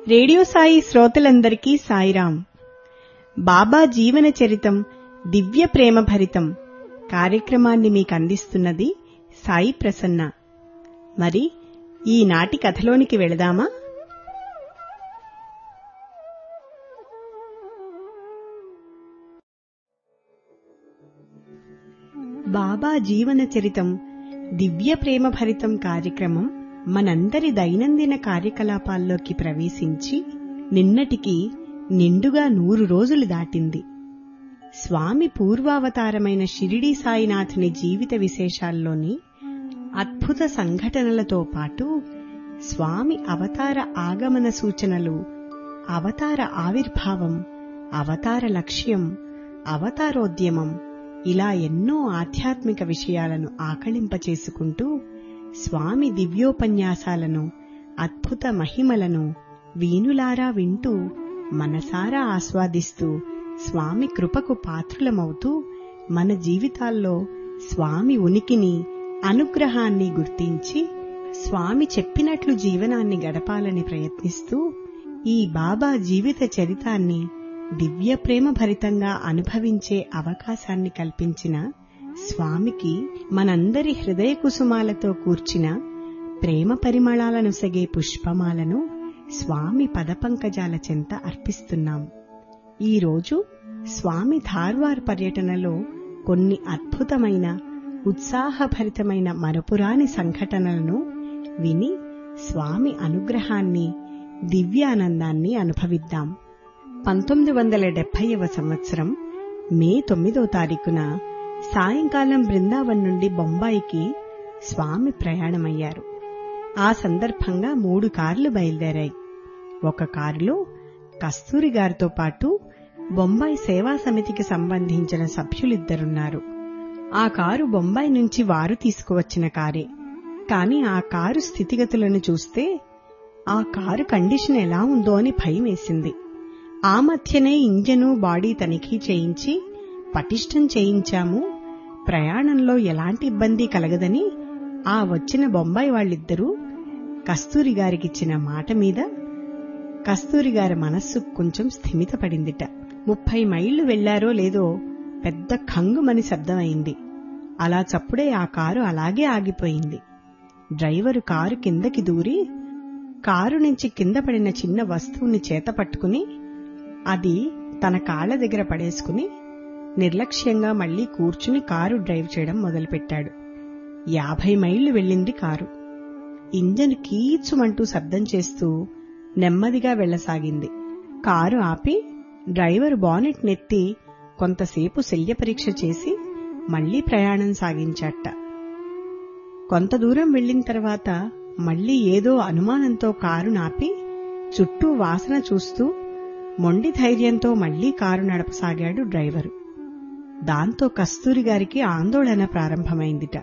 radio Sai శ్రోతలందరికీ సాయిరాం బాబా జీవన చరితం దివ్య ప్రేమ భరితం కార్యక్రమాన్ని మీకు అందిస్తున్నది సాయి ప్రసన్న మరి ఈనాటి కథలోనికి వెళదామా బాబా జీవన చరితం దివ్య ప్రేమ భరితం కార్యక్రమం మనందరి దైనందిన కార్యకలాపాల్లోకి ప్రవేశించి నిన్నటికి నిండుగా నూరు రోజులు దాటింది స్వామి పూర్వావతారమైన షిరిడీ సాయినాథుని జీవిత విశేషాల్లోని అద్భుత సంఘటనలతో పాటు స్వామి అవతార ఆగమన సూచనలు అవతార ఆవిర్భావం అవతార లక్ష్యం అవతారోద్యమం ఇలా ఎన్నో ఆధ్యాత్మిక విషయాలను ఆకళింపచేసుకుంటూ స్వామి దివ్యోపన్యాసాలను అద్భుత మహిమలను వీనులారా వింటూ మనసారా ఆస్వాదిస్తూ స్వామి కృపకు పాత్రులమవుతూ మన జీవితాల్లో స్వామి ఉనికిని అనుగ్రహాన్ని గుర్తించి స్వామి చెప్పినట్లు జీవనాన్ని గడపాలని ప్రయత్నిస్తూ ఈ బాబా జీవిత చరితాన్ని దివ్య ప్రేమ భరితంగా అనుభవించే అవకాశాన్ని కల్పించిన స్వామికి మనందరి హృదయ కుసుమాలతో కూర్చిన ప్రేమ పరిమళాలను సగే పుష్పమాలను స్వామి పదపంకజాల చెంత అర్పిస్తున్నాం ఈరోజు స్వామి ధార్వార్ పర్యటనలో కొన్ని అద్భుతమైన ఉత్సాహభరితమైన మరపురాని సంఘటనలను విని స్వామి అనుగ్రహాన్ని దివ్యానందాన్ని అనుభవిద్దాం పంతొమ్మిది వందల డెబ్బైవ సంవత్సరం మే తొమ్మిదో తారీఖున సాయంకాలం బృందావన్ నుండి బొంబాయికి స్వామి ప్రయాణమయ్యారు ఆ సందర్భంగా మూడు కార్లు బయలుదేరాయి ఒక కారులో కస్తూరి గారితో పాటు బొంబాయి సేవా సమితికి సంబంధించిన సభ్యులిద్దరున్నారు ఆ కారు బొంబాయి నుంచి వారు తీసుకువచ్చిన కారే కాని ఆ కారు స్థితిగతులను చూస్తే ఆ కారు కండిషన్ ఎలా ఉందో అని భయం వేసింది ఆ మధ్యనే ఇంజను బాడీ తనిఖీ చేయించి పటిష్టం చేయించాము ప్రయాణంలో ఎలాంటి ఇబ్బంది కలగదని ఆ వచ్చిన బొంబాయి వాళ్ళిద్దరూ కస్తూరి గారికిచ్చిన మాట మీద కస్తూరి గారి మనస్సు కొంచెం స్థిమితపడిందిట ముప్పై మైళ్లు వెళ్లారో లేదో పెద్ద ఖంగుమని శబ్దమైంది అలా చప్పుడే ఆ కారు అలాగే ఆగిపోయింది డ్రైవరు కారు కిందకి దూరి కారు నుంచి కింద పడిన చిన్న వస్తువుని చేత పట్టుకుని అది తన కాళ్ల దగ్గర పడేసుకుని నిర్లక్ష్యంగా మళ్లీ కూర్చుని కారు డ్రైవ్ చేయడం మొదలుపెట్టాడు యాభై మైళ్లు వెళ్ళింది కారు ఇంజన్ కీచుమంటూ శబ్దం చేస్తూ నెమ్మదిగా వెళ్లసాగింది కారు ఆపి డ్రైవర్ బానెట్ నెత్తి కొంతసేపు శల్య పరీక్ష చేసి మళ్లీ ప్రయాణం సాగించాట కొంత దూరం వెళ్లిన తర్వాత మళ్లీ ఏదో అనుమానంతో కారు నాపి చుట్టూ వాసన చూస్తూ మొండి ధైర్యంతో మళ్లీ కారు నడపసాగాడు డ్రైవరు దాంతో కస్తూరి గారికి ఆందోళన ప్రారంభమైందిట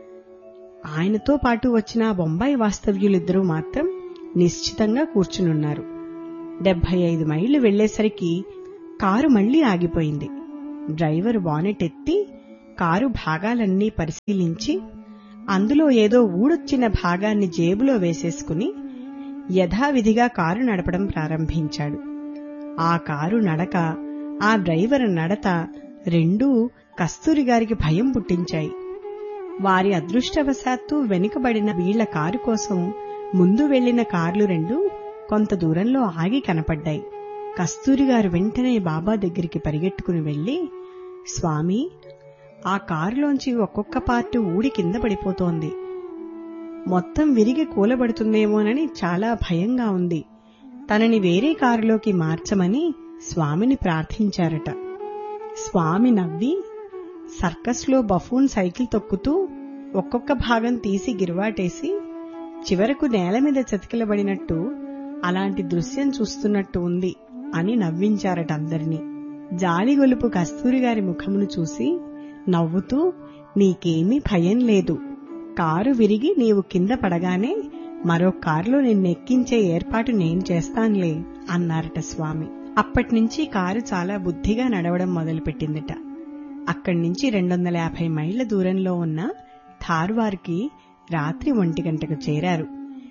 ఆయనతో పాటు వచ్చిన బొంబాయి వాస్తవ్యులిద్దరూ మాత్రం నిశ్చితంగా కూర్చునున్నారు డెబ్బై ఐదు మైళ్లు వెళ్లేసరికి కారు మళ్లీ ఆగిపోయింది డ్రైవర్ బానెట్ ఎత్తి కారు భాగాలన్నీ పరిశీలించి అందులో ఏదో ఊడొచ్చిన భాగాన్ని జేబులో వేసేసుకుని యథావిధిగా కారు నడపడం ప్రారంభించాడు ఆ కారు నడక ఆ డ్రైవర్ నడత రెండూ కస్తూరి గారికి భయం పుట్టించాయి వారి అదృష్టవశాత్తు వెనుకబడిన వీళ్ల కారు కోసం ముందు వెళ్లిన కార్లు రెండు కొంత దూరంలో ఆగి కనపడ్డాయి కస్తూరి గారు వెంటనే బాబా దగ్గరికి పరిగెట్టుకుని వెళ్లి స్వామి ఆ కారులోంచి ఒక్కొక్క పార్టు ఊడి కింద పడిపోతోంది మొత్తం విరిగి కూలబడుతుందేమోనని చాలా భయంగా ఉంది తనని వేరే కారులోకి మార్చమని స్వామిని ప్రార్థించారట స్వామి నవ్వి సర్కస్లో బఫూన్ సైకిల్ తొక్కుతూ ఒక్కొక్క భాగం తీసి గిరువాటేసి చివరకు నేల మీద చతికిలబడినట్టు అలాంటి దృశ్యం చూస్తున్నట్టు ఉంది అని నవ్వించారట అందరినీ జాలిగొలుపు కస్తూరి గారి ముఖమును చూసి నవ్వుతూ నీకేమీ భయం లేదు కారు విరిగి నీవు కింద పడగానే మరో కారులో నిన్నెక్కించే ఏర్పాటు నేను చేస్తానులే అన్నారట స్వామి అప్పటినుంచి కారు చాలా బుద్ధిగా నడవడం మొదలుపెట్టిందిట అక్కడి నుంచి రెండు వందల యాభై మైళ్ల దూరంలో ఉన్న ధార్వార్కి రాత్రి ఒంటి గంటకు చేరారు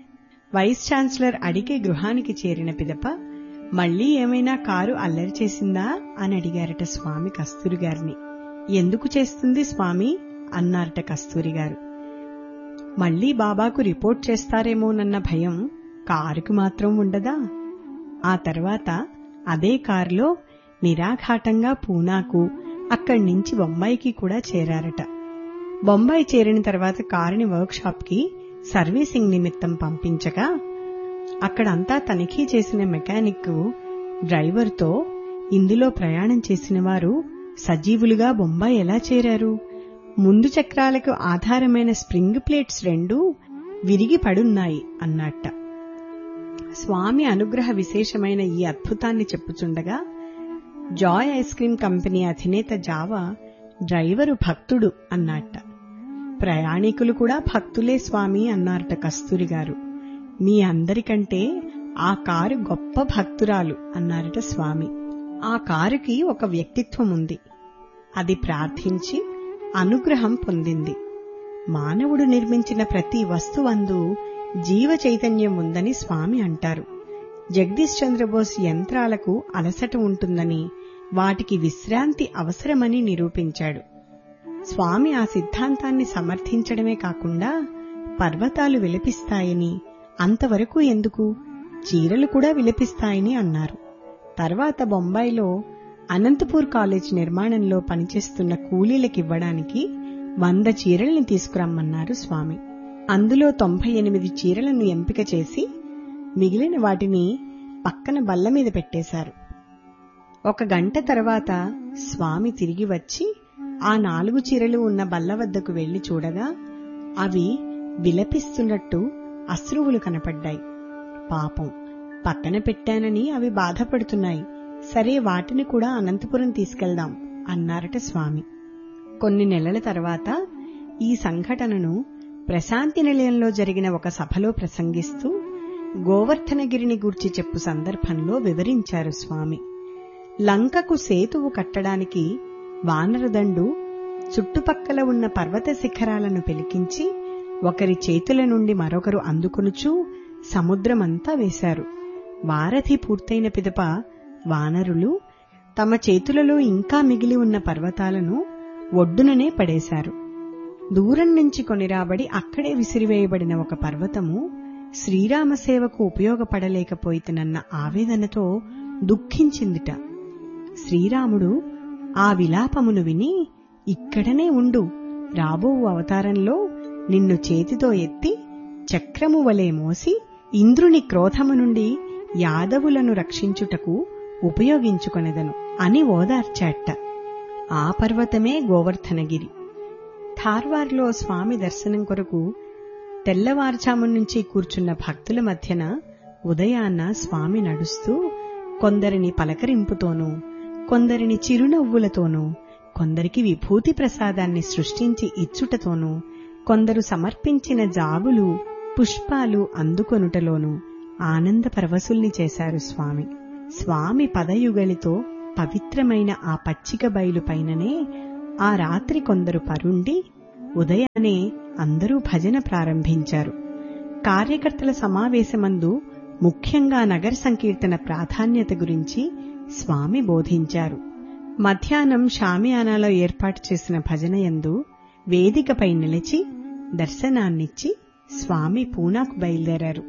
వైస్ ఛాన్సలర్ అడిగే గృహానికి చేరిన పిదప మళ్లీ ఏమైనా కారు అల్లరి చేసిందా అని అడిగారట స్వామి కస్తూరి గారిని ఎందుకు చేస్తుంది స్వామి అన్నారట కస్తూరి గారు మళ్లీ బాబాకు రిపోర్ట్ చేస్తారేమోనన్న భయం కారుకు మాత్రం ఉండదా ఆ తర్వాత అదే కారులో నిరాఘాటంగా పూనాకు అక్కడి నుంచి బొంబాయికి కూడా చేరారట బొంబాయి చేరిన తర్వాత కారుని వర్క్షాప్కి సర్వీసింగ్ నిమిత్తం పంపించగా అక్కడంతా తనిఖీ చేసిన మెకానిక్ డ్రైవర్తో ఇందులో ప్రయాణం చేసిన వారు సజీవులుగా బొంబాయి ఎలా చేరారు ముందు చక్రాలకు ఆధారమైన స్ప్రింగ్ ప్లేట్స్ రెండు విరిగి పడున్నాయి అన్నట్ట స్వామి అనుగ్రహ విశేషమైన ఈ అద్భుతాన్ని చెప్పుచుండగా జాయ్ ఐస్ క్రీం కంపెనీ అధినేత జావా డ్రైవరు భక్తుడు అన్నట్ట ప్రయాణికులు కూడా భక్తులే స్వామి అన్నారట కస్తూరి గారు మీ అందరికంటే ఆ కారు గొప్ప భక్తురాలు అన్నారట స్వామి ఆ కారుకి ఒక వ్యక్తిత్వం ఉంది అది ప్రార్థించి అనుగ్రహం పొందింది మానవుడు నిర్మించిన ప్రతి వస్తువందు జీవ చైతన్యం ఉందని స్వామి అంటారు జగదీష్ చంద్రబోస్ యంత్రాలకు అలసట ఉంటుందని వాటికి విశ్రాంతి అవసరమని నిరూపించాడు స్వామి ఆ సిద్ధాంతాన్ని సమర్థించడమే కాకుండా పర్వతాలు విలపిస్తాయని అంతవరకు ఎందుకు చీరలు కూడా విలపిస్తాయని అన్నారు తర్వాత బొంబాయిలో అనంతపూర్ కాలేజ్ నిర్మాణంలో పనిచేస్తున్న కూలీలకివ్వడానికి వంద చీరల్ని తీసుకురమ్మన్నారు స్వామి అందులో తొంభై ఎనిమిది చీరలను ఎంపిక చేసి మిగిలిన వాటిని పక్కన బల్ల మీద పెట్టేశారు ఒక గంట తర్వాత స్వామి తిరిగి వచ్చి ఆ నాలుగు చీరలు ఉన్న బల్ల వద్దకు వెళ్లి చూడగా అవి విలపిస్తున్నట్టు అశ్రువులు కనపడ్డాయి పాపం పక్కన పెట్టానని అవి బాధపడుతున్నాయి సరే వాటిని కూడా అనంతపురం తీసుకెళ్దాం అన్నారట స్వామి కొన్ని నెలల తర్వాత ఈ సంఘటనను ప్రశాంతి నిలయంలో జరిగిన ఒక సభలో ప్రసంగిస్తూ గోవర్ధనగిరిని గూర్చి చెప్పు సందర్భంలో వివరించారు స్వామి లంకకు సేతువు కట్టడానికి వానరదండు చుట్టుపక్కల ఉన్న పర్వత శిఖరాలను పెలికించి ఒకరి చేతుల నుండి మరొకరు అందుకొనుచూ సముద్రమంతా వేశారు వారధి పూర్తయిన పిదప వానరులు తమ చేతులలో ఇంకా మిగిలి ఉన్న పర్వతాలను ఒడ్డుననే పడేశారు దూరం నుంచి కొనిరాబడి అక్కడే విసిరివేయబడిన ఒక పర్వతము శ్రీరామ సేవకు ఉపయోగపడలేకపోయితనన్న ఆవేదనతో దుఃఖించిందిట శ్రీరాముడు ఆ విలాపమును విని ఇక్కడనే ఉండు రాబో అవతారంలో నిన్ను చేతితో ఎత్తి చక్రము వలె మోసి ఇంద్రుని క్రోధము నుండి యాదవులను రక్షించుటకు ఉపయోగించుకొనెదను అని ఓదార్చాట ఆ పర్వతమే గోవర్ధనగిరి ధార్వార్లో స్వామి దర్శనం కొరకు తెల్లవారుజాము నుంచి కూర్చున్న భక్తుల మధ్యన ఉదయాన్న స్వామి నడుస్తూ కొందరిని పలకరింపుతోనూ కొందరిని చిరునవ్వులతోనూ కొందరికి విభూతి ప్రసాదాన్ని సృష్టించి ఇచ్చుటతోనూ కొందరు సమర్పించిన జాబులు పుష్పాలు అందుకొనుటలోనూ ఆనంద పరవశుల్ని చేశారు స్వామి స్వామి పదయుగలితో పవిత్రమైన ఆ పచ్చిక బయలు పైననే ఆ రాత్రి కొందరు పరుండి ఉదయానే అందరూ భజన ప్రారంభించారు కార్యకర్తల సమావేశమందు ముఖ్యంగా నగర సంకీర్తన ప్రాధాన్యత గురించి స్వామి బోధించారు మధ్యాహ్నం షామియానాలో ఏర్పాటు చేసిన భజనయందు వేదికపై నిలిచి దర్శనాన్నిచ్చి స్వామి పూనాకు బయలుదేరారు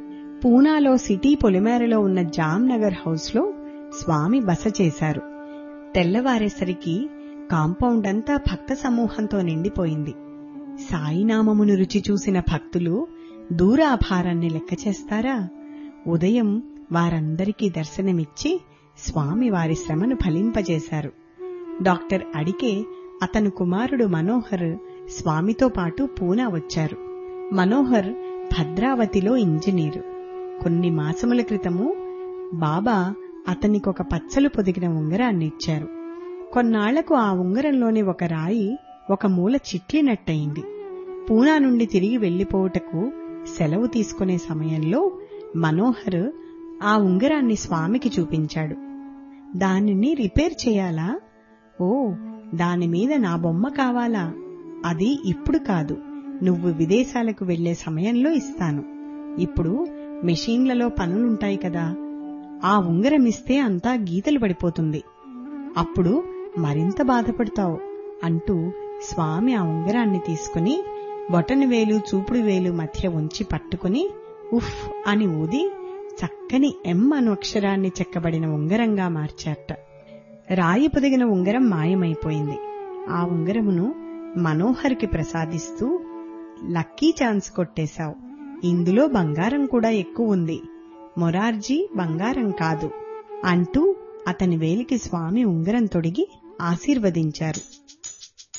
పూనాలో సిటీ పొలిమేరలో ఉన్న జామ్నగర్ హౌస్లో స్వామి బస చేశారు తెల్లవారేసరికి కాంపౌండ్ అంతా భక్త సమూహంతో నిండిపోయింది సాయినామమును రుచి చూసిన భక్తులు దూరాభారాన్ని లెక్క చేస్తారా ఉదయం వారందరికీ దర్శనమిచ్చి స్వామి వారి శ్రమను ఫలింపజేశారు డాక్టర్ అడికే అతను కుమారుడు మనోహర్ స్వామితో పాటు పూనా వచ్చారు మనోహర్ భద్రావతిలో ఇంజనీరు కొన్ని మాసముల క్రితము బాబా అతనికొక పచ్చలు పొదిగిన ఉంగరాన్ని ఇచ్చారు కొన్నాళ్లకు ఆ ఉంగరంలోని ఒక రాయి ఒక మూల చిట్లినట్టయింది పూనా నుండి తిరిగి వెళ్లిపోవుటకు సెలవు తీసుకునే సమయంలో మనోహర్ ఆ ఉంగరాన్ని స్వామికి చూపించాడు దానిని రిపేర్ చేయాలా ఓ దానిమీద నా బొమ్మ కావాలా అది ఇప్పుడు కాదు నువ్వు విదేశాలకు వెళ్లే సమయంలో ఇస్తాను ఇప్పుడు మెషీన్లలో పనులుంటాయి కదా ఆ ఉంగరం ఇస్తే అంతా గీతలు పడిపోతుంది అప్పుడు మరింత బాధపడతావు అంటూ స్వామి ఆ ఉంగరాన్ని తీసుకుని బొటన వేలు చూపుడు వేలు మధ్య ఉంచి పట్టుకుని ఉఫ్ అని ఊది చక్కని ఎం అను అక్షరాన్ని చెక్కబడిన ఉంగరంగా మార్చారట రాయి పొదిగిన ఉంగరం మాయమైపోయింది ఆ ఉంగరమును మనోహర్కి ప్రసాదిస్తూ లక్కీ ఛాన్స్ కొట్టేశావు ఇందులో బంగారం కూడా ఎక్కువ ఉంది మొరార్జీ బంగారం కాదు అంటూ అతని వేలికి స్వామి ఉంగరం తొడిగి ఆశీర్వదించారు